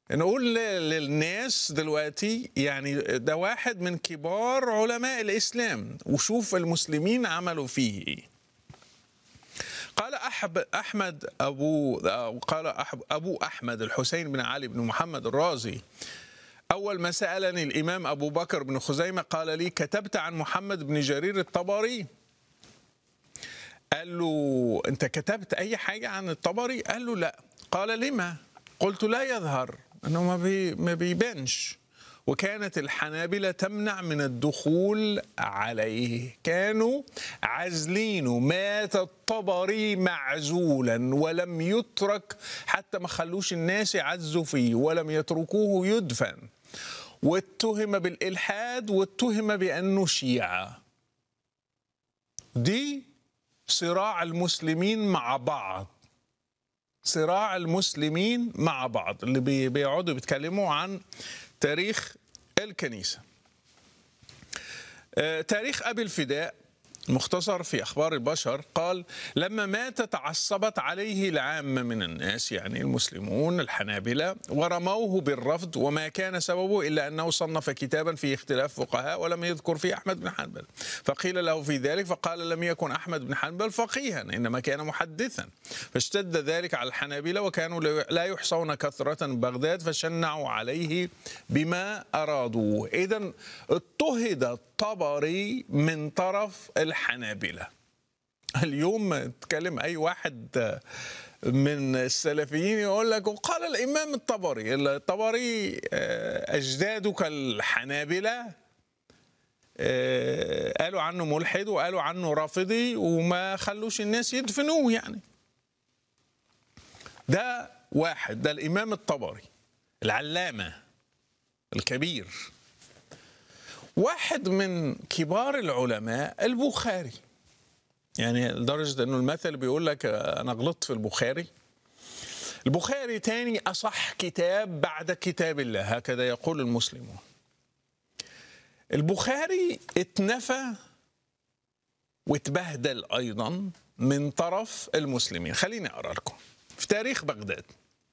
نقول ل- للناس دلوقتي يعني ده واحد من كبار علماء الإسلام وشوف المسلمين عملوا فيه إيه قال أحب أحمد أبو أو قال أحب أبو أحمد الحسين بن علي بن محمد الرازي أول ما سألني الإمام أبو بكر بن خزيمة قال لي كتبت عن محمد بن جرير الطبري قال له أنت كتبت أي حاجة عن الطبري قال له لا قال لما قلت لا يظهر أنه ما, بي ما بيبانش وكانت الحنابلة تمنع من الدخول عليه كانوا عازلينه مات الطبري معزولا ولم يترك حتى ما خلوش الناس يعزوا فيه ولم يتركوه يدفن واتهم بالإلحاد واتهم بأنه شيعة دي صراع المسلمين مع بعض صراع المسلمين مع بعض اللي بي- بيقعدوا بيتكلموا عن تاريخ الكنيسة آه، تاريخ أبي الفداء مختصر في أخبار البشر قال لما مات تعصبت عليه العامة من الناس يعني المسلمون الحنابلة ورموه بالرفض وما كان سببه إلا أنه صنف كتابا فيه اختلاف فقهاء ولم يذكر فيه أحمد بن حنبل فقيل له في ذلك فقال لم يكن أحمد بن حنبل فقيها إنما كان محدثا فاشتد ذلك على الحنابلة وكانوا لا يحصون كثرة بغداد فشنعوا عليه بما أرادوا إذا اضطهد الطبري من طرف الحنابلة اليوم تكلم أي واحد من السلفيين يقول لك وقال الإمام الطبري الطبري آه، أجداده كالحنابلة آه، قالوا عنه ملحد وقالوا عنه رافضي وما خلوش الناس يدفنوه يعني ده واحد ده الإمام الطبري العلامة الكبير واحد من كبار العلماء البخاري يعني لدرجة أنه المثل بيقول لك آه، أنا غلطت في البخاري البخاري تاني أصح كتاب بعد كتاب الله هكذا يقول المسلمون البخاري اتنفى واتبهدل أيضا من طرف المسلمين خليني أقرأ لكم في تاريخ بغداد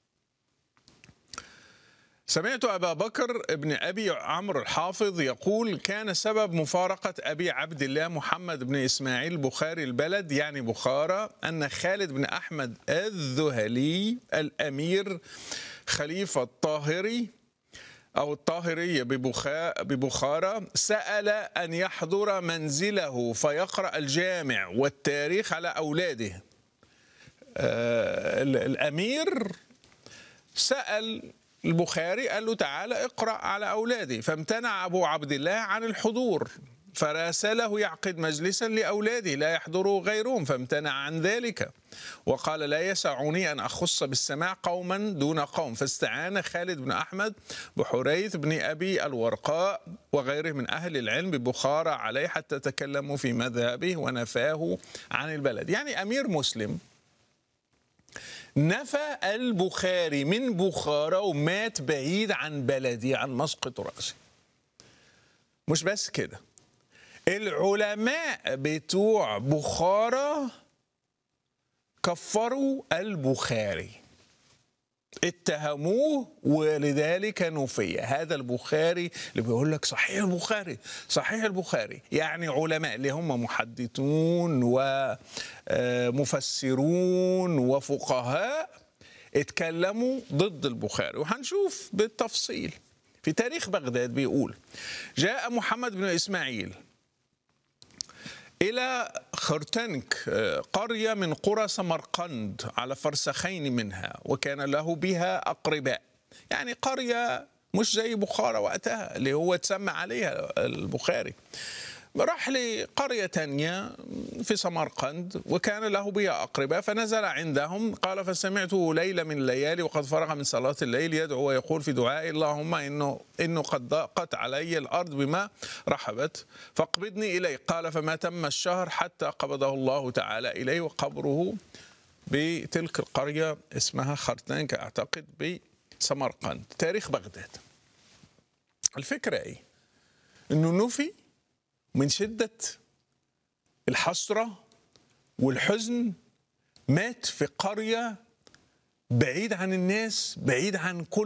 سمعت أبا بكر ابن أبي عمرو الحافظ يقول كان سبب مفارقة أبي عبد الله محمد بن إسماعيل البخاري البلد يعني بخارى أن خالد بن أحمد الذهلي الأمير خليفة الطاهري أو الطاهرية ببخا- ببخارى سأل أن يحضر منزله فيقرأ الجامع والتاريخ على أولاده آه، ال- الأمير سأل البخاري قال له تعالى اقرأ على أولادي فامتنع أبو عبد الله عن الحضور فراسله يعقد مجلسا لأولاده لا يحضره غيرهم فامتنع عن ذلك وقال لا يسعني أن أخص بالسماع قوما دون قوم فاستعان خالد بن أحمد بحريث بن أبي الورقاء وغيره من أهل العلم ببخارى عليه حتى تكلموا في مذهبه ونفاه عن البلد يعني أمير مسلم نفى البخاري من بخارى ومات بعيد عن بلدي عن مسقط رأسه مش بس كده العلماء بتوع بخارى كفروا البخاري اتهموه ولذلك نفي هذا البخاري اللي بيقول لك صحيح البخاري صحيح البخاري يعني علماء اللي هم محدثون ومفسرون وفقهاء اتكلموا ضد البخاري وهنشوف بالتفصيل في تاريخ بغداد بيقول جاء محمد بن إسماعيل إلى خرتنك آه، قرية من قرى سمرقند على فرسخين منها وكان له بها أقرباء يعني قرية مش زي بخارى وقتها اللي هو تسمى عليها البخاري راح لقرية تانية في سمرقند وكان له بها أقرباء فنزل عندهم قال فسمعته ليلة من الليالي وقد فرغ من صلاة الليل يدعو ويقول في دعائه اللهم إنه, إنه قد ضاقت علي الأرض بما رحبت فاقبضني إليه قال فما تم الشهر حتى قبضه الله تعالى إليه وقبره بتلك القرية اسمها خرتنك أعتقد بسمرقند تاريخ بغداد الفكرة إيه؟ إنه نفي من شدة الحسرة والحزن مات في قرية بعيد عن الناس بعيد عن كل